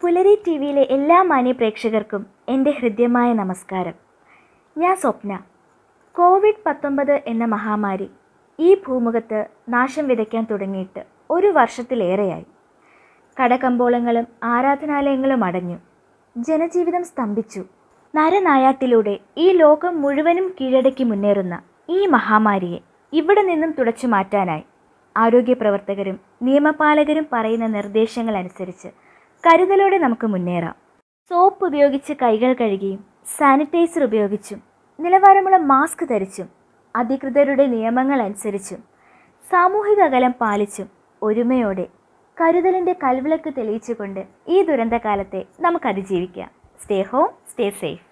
പുലരി ടി വിയിലെ എല്ലാ മാന്യ പ്രേക്ഷകർക്കും എൻ്റെ ഹൃദ്യമായ നമസ്കാരം ഞാൻ സ്വപ്ന കോവിഡ് പത്തൊമ്പത് എന്ന മഹാമാരി ഈ ഭൂമുഖത്ത് നാശം വിതയ്ക്കാൻ തുടങ്ങിയിട്ട് ഒരു വർഷത്തിലേറെയായി കടകമ്പോളങ്ങളും ആരാധനാലയങ്ങളും അടഞ്ഞു ജനജീവിതം സ്തംഭിച്ചു നരനായാട്ടിലൂടെ ഈ ലോകം മുഴുവനും കീഴടക്കി മുന്നേറുന്ന ഈ മഹാമാരിയെ ഇവിടെ നിന്നും തുടച്ചു മാറ്റാനായി ആരോഗ്യ പ്രവർത്തകരും നിയമപാലകരും പറയുന്ന നിർദ്ദേശങ്ങൾ അനുസരിച്ച് കരുതലോടെ നമുക്ക് മുന്നേറാം സോപ്പ് ഉപയോഗിച്ച് കൈകൾ കഴുകിയും സാനിറ്റൈസർ ഉപയോഗിച്ചും നിലവാരമുള്ള മാസ്ക് ധരിച്ചും അധികൃതരുടെ നിയമങ്ങൾ അനുസരിച്ചും സാമൂഹിക അകലം പാലിച്ചും ഒരുമയോടെ കരുതലിൻ്റെ കൽവിളക്ക് തെളിയിച്ചുകൊണ്ട് ഈ ദുരന്തകാലത്തെ നമുക്ക് അതിജീവിക്കാം സ്റ്റേ ഹോം സ്റ്റേ സേഫ്